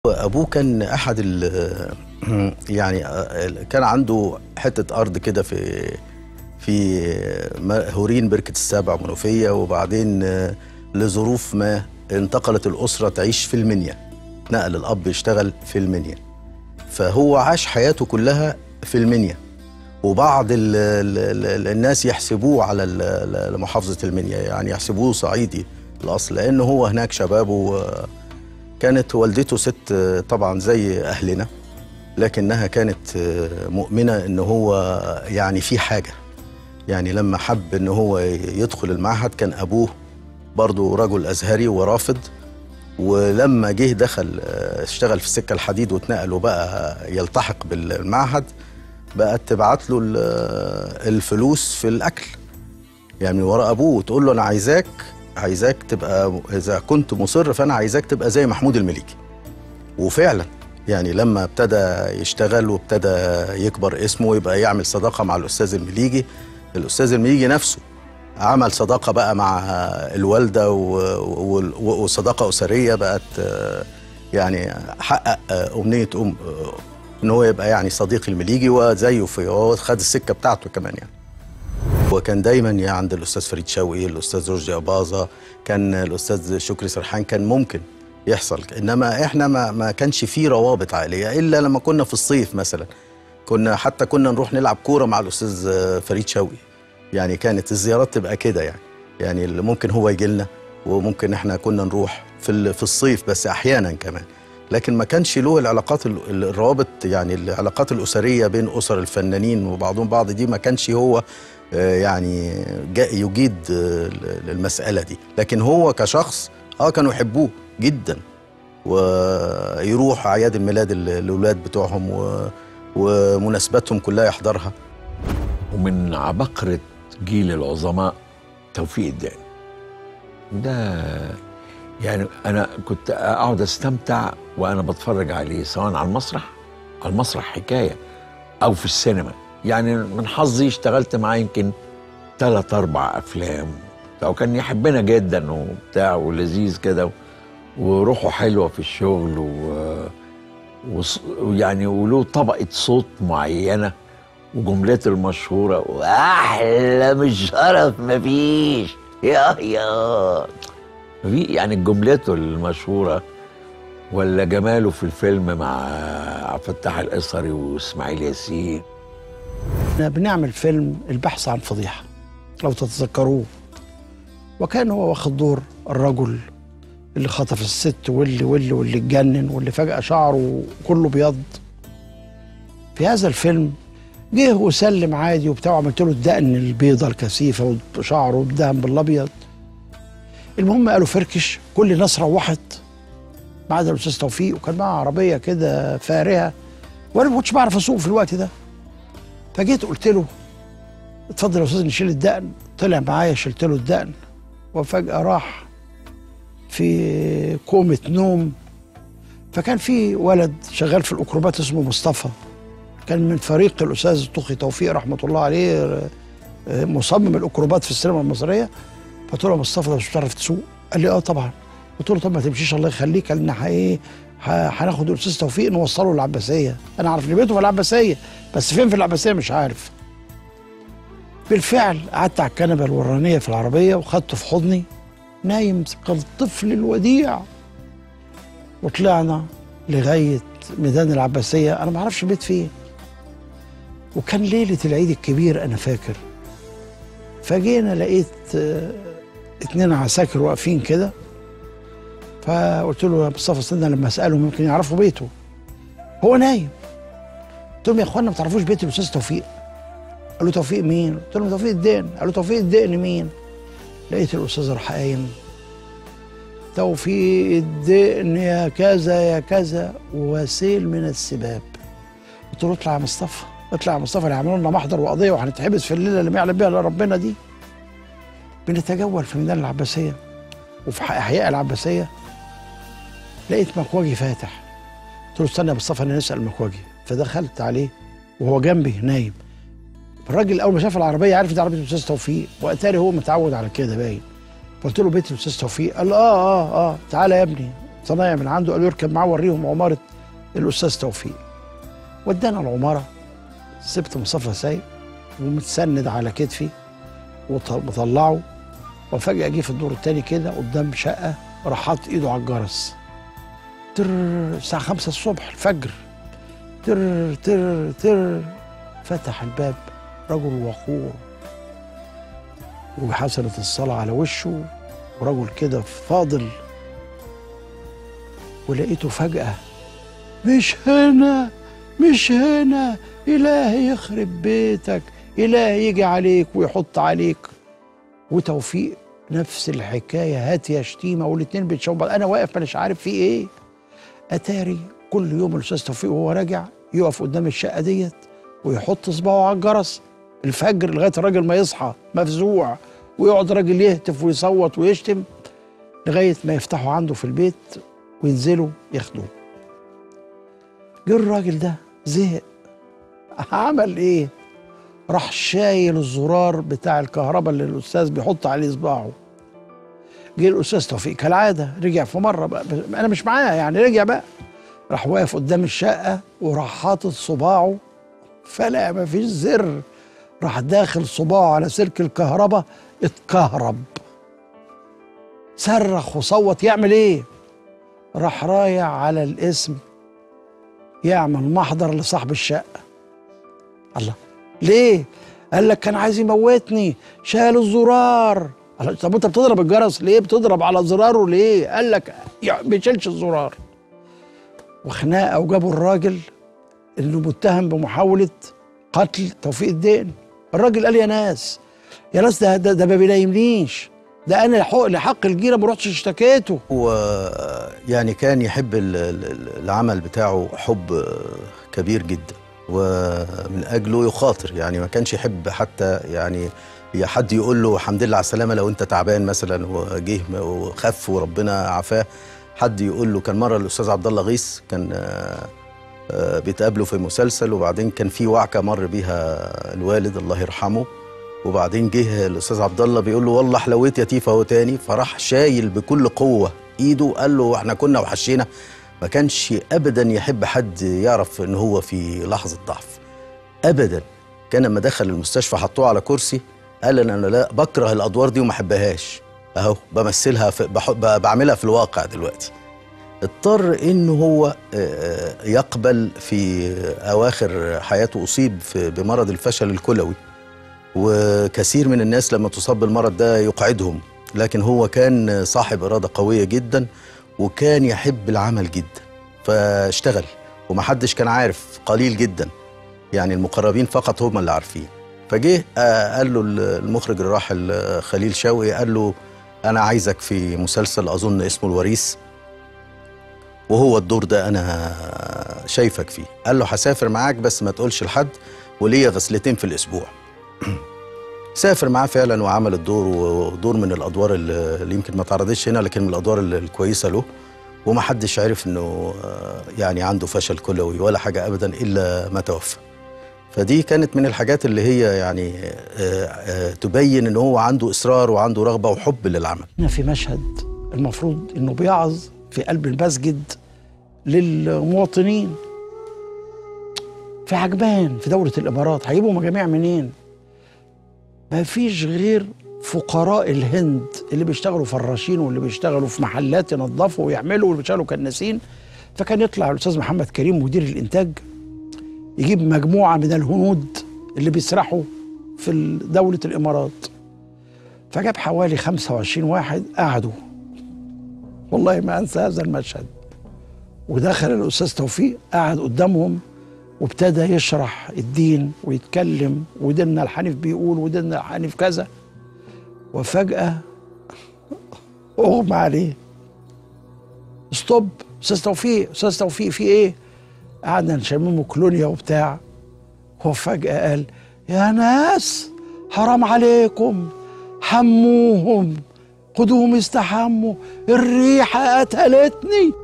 ابوه كان احد ال يعني كان عنده حته ارض كده في في هورين بركه السابع منوفيه وبعدين لظروف ما انتقلت الاسره تعيش في المنيا نقل الاب يشتغل في المنيا فهو عاش حياته كلها في المنيا وبعض ال ال الناس يحسبوه على محافظه المنيا يعني يحسبوه صعيدي الاصل لانه هو هناك شبابه كانت والدته ست طبعا زي اهلنا لكنها كانت مؤمنه ان هو يعني في حاجه يعني لما حب ان هو يدخل المعهد كان ابوه برضه رجل ازهري ورافض ولما جه دخل اشتغل في السكه الحديد واتنقل وبقى يلتحق بالمعهد بقت تبعت له الفلوس في الاكل يعني من ورا ابوه وتقول له انا عايزاك عايزاك تبقى اذا كنت مصر فانا عايزاك تبقى زي محمود المليكي وفعلا يعني لما ابتدى يشتغل وابتدى يكبر اسمه يبقى يعمل صداقه مع الاستاذ المليجي الاستاذ المليجي نفسه عمل صداقه بقى مع الوالده وصداقه اسريه بقت يعني حقق امنيه ام ان هو يبقى يعني صديق المليجي وزيه في هو خد السكه بتاعته كمان يعني وكان دايما عند الاستاذ فريد شوقي الاستاذ رشدي اباظه كان الاستاذ شكري سرحان كان ممكن يحصل انما احنا ما, ما كانش فيه روابط عائليه الا لما كنا في الصيف مثلا كنا حتى كنا نروح نلعب كوره مع الاستاذ فريد شوقي يعني كانت الزيارات تبقى كده يعني يعني ممكن هو يجي لنا وممكن احنا كنا نروح في في الصيف بس احيانا كمان لكن ما كانش له العلاقات الروابط يعني العلاقات الاسريه بين اسر الفنانين وبعضهم بعض دي ما كانش هو يعني يجيد المسألة دي لكن هو كشخص اه كانوا يحبوه جدا ويروح أعياد الميلاد الأولاد بتوعهم ومناسباتهم كلها يحضرها ومن عبقرة جيل العظماء توفيق الدقن ده يعني أنا كنت أقعد أستمتع وأنا بتفرج عليه سواء على المسرح على المسرح حكاية أو في السينما يعني من حظي اشتغلت معاه يمكن ثلاث اربع افلام وكان يحبنا جدا وبتاع ولذيذ كده وروحه حلوه في الشغل و... ويعني وله طبقه صوت معينه وجملته المشهوره واحلى من الشرف مفيش يا يا في يعني جملته المشهوره ولا جماله في الفيلم مع عبد الفتاح القصري واسماعيل ياسين بنعمل فيلم البحث عن فضيحة لو تتذكروه وكان هو واخد دور الرجل اللي خطف الست واللي واللي واللي اتجنن واللي فجأة شعره كله بيض في هذا الفيلم جه وسلم عادي وبتاع عملت له الدقن البيضة الكثيفة وشعره اتدهن بالأبيض المهم قالوا فركش كل الناس روحت ما عدا الأستاذ توفيق وكان معاه عربية كده فارهة وأنا ما كنتش بعرف أسوق في الوقت ده فجيت قلت له اتفضل يا استاذ نشيل الدقن طلع معايا شلت له الدقن وفجاه راح في كومه نوم فكان في ولد شغال في الاكروبات اسمه مصطفى كان من فريق الاستاذ طوخي توفيق رحمه الله عليه مصمم الاكروبات في السينما المصريه فقلت له يا مصطفى ده مش بتعرف تسوق قال لي اه طبعا قلت له طب ما تمشيش الله يخليك قال لنا ايه هناخد الاستاذ توفيق نوصله العباسيه انا عارف ان بيته في العباسيه بس فين في العباسيه مش عارف بالفعل قعدت على الكنبه الورانيه في العربيه وخدته في حضني نايم كالطفل الوديع وطلعنا لغايه ميدان العباسيه انا ما اعرفش البيت فين وكان ليله العيد الكبير انا فاكر فجينا لقيت اتنين عساكر واقفين كده فقلت له يا مصطفى استنى لما اسالهم يمكن يعرفوا بيته هو نايم قلت لهم يا اخوانا ما تعرفوش بيت الاستاذ توفيق قالوا توفيق مين؟ قلت لهم توفيق الدقن قالوا توفيق الدقن مين؟ لقيت الاستاذ راح قايم توفيق الدقن يا كذا يا كذا وسيل من السباب قلت له اطلع يا مصطفى اطلع يا مصطفى هيعملوا لنا محضر وقضيه وهنتحبس في الليله اللي ما يعلم بها الا ربنا دي بنتجول في ميدان العباسيه وفي احياء العباسيه لقيت مكواجي فاتح قلت له استنى يا مصطفى انا نسال مكواجي فدخلت عليه وهو جنبي نايم الراجل اول ما شاف العربيه عرف دي عربيه الاستاذ توفيق واتاري هو متعود على كده باين قلت له بيت الاستاذ توفيق قال اه اه اه تعالى يا ابني صنايعي من عنده قالوا يركب معاه وريهم عماره الاستاذ توفيق ودانا العماره سبت مصطفى سايق ومتسند على كتفي ومطلعه وفجاه جه في الدور التاني كده قدام شقه راح حاطط ايده على الجرس تر الساعه 5 الصبح الفجر تر تر تر فتح الباب رجل وقور وحصلت الصلاة على وشه ورجل كده فاضل ولقيته فجأة مش هنا مش هنا إلهي يخرب بيتك إلهي يجي عليك ويحط عليك وتوفيق نفس الحكاية هات يا شتيمة والاتنين بيتشاوروا بعض أنا واقف مانيش عارف في إيه أتاري كل يوم الأستاذ توفيق وهو راجع يقف قدام الشقة ديت ويحط صباعه على الجرس الفجر لغايه الراجل ما يصحى مفزوع ويقعد راجل يهتف ويصوت ويشتم لغايه ما يفتحوا عنده في البيت وينزلوا ياخدوه جه الراجل ده زهق عمل ايه راح شايل الزرار بتاع الكهرباء اللي الاستاذ بيحط عليه صباعه جه الاستاذ توفيق كالعاده رجع في مره بقى انا مش معاه يعني رجع بقى راح واقف قدام الشقه وراح حاطط صباعه فلا مفيش زر راح داخل صباعه على سلك الكهرباء اتكهرب صرخ وصوت يعمل ايه راح رايح على الاسم يعمل محضر لصاحب الشقه الله ليه قال لك كان عايز يموتني شال الزرار قال طب انت بتضرب الجرس ليه بتضرب على زراره ليه قال لك ما بيشيلش الزرار وخناقه وجابوا الراجل انه متهم بمحاوله قتل توفيق الدين الراجل قال يا ناس يا ناس ده ده, ده ما بينايمنيش ده انا حق لحق الجيره ما رحتش اشتكيته ويعني كان يحب ال- ال- العمل بتاعه حب كبير جدا ومن اجله يخاطر يعني ما كانش يحب حتى يعني يا حد يقول له الحمد لله على السلامه لو انت تعبان مثلا وجه وخف وربنا عافاه حد يقول له كان مره الاستاذ عبد الله غيث كان آه، آه، بيتقابلوا في مسلسل وبعدين كان في وعكه مر بيها الوالد الله يرحمه وبعدين جه الاستاذ عبد الله بيقول له والله حلويت يا تيفا اهو تاني فراح شايل بكل قوه ايده قال له احنا كنا وحشينا ما كانش ابدا يحب حد يعرف ان هو في لحظه ضعف ابدا كان لما دخل المستشفى حطوه على كرسي قال انا أنا لا بكره الادوار دي وما احبهاش اهو بمثلها في بح- ب- بعملها في الواقع دلوقتي اضطر انه هو آه، يقبل في اواخر حياته اصيب في- بمرض الفشل الكلوي وكثير من الناس لما تصاب بالمرض ده يقعدهم لكن هو كان صاحب إرادة قوية جدا وكان يحب العمل جدا فاشتغل ومحدش كان عارف قليل جدا يعني المقربين فقط هم اللي عارفين فجه آه، قال له المخرج الراحل آه، خليل شوقي قال له أنا عايزك في مسلسل أظن اسمه الوريث وهو الدور ده أنا شايفك فيه قال له هسافر معاك بس ما تقولش لحد وليا غسلتين في الأسبوع سافر معاه فعلا وعمل الدور ودور من الادوار اللي اللي يمكن ما تعرضتش هنا لكن من الادوار ال- الكويسه له وما حدش عرف انه آه، يعني عنده فشل كلوي ولا حاجه ابدا الا ما توفى فدي كانت من الحاجات اللي هي يعني آه، آه، تبين ان هو عنده اصرار وعنده رغبه وحب للعمل هنا في مشهد المفروض انه بيعظ في قلب المسجد للمواطنين في عجبان في دولة الإمارات هيجيبوا مجاميع منين؟ ما فيش غير فقراء الهند اللي بيشتغلوا فراشين واللي بيشتغلوا في محلات ينظفوا ويعملوا واللي بيشتغلوا كناسين فكان يطلع الأستاذ محمد كريم مدير الإنتاج يجيب مجموعة من الهنود اللي بيسرحوا في دولة الإمارات فجاب حوالي 25 واحد قعدوا والله ما انسى هذا المشهد ودخل الاستاذ توفيق قعد قدامهم وابتدى يشرح الدين ويتكلم وديننا الحنيف بيقول وديننا الحنيف كذا وفجأة أغمى عليه ستوب أستاذ توفيق أستاذ توفيق في إيه؟ قعدنا نشممه كلونيا وبتاع هو فجأة قال يا ناس حرام عليكم حموهم خدوهم يستحموا الريحة قتلتني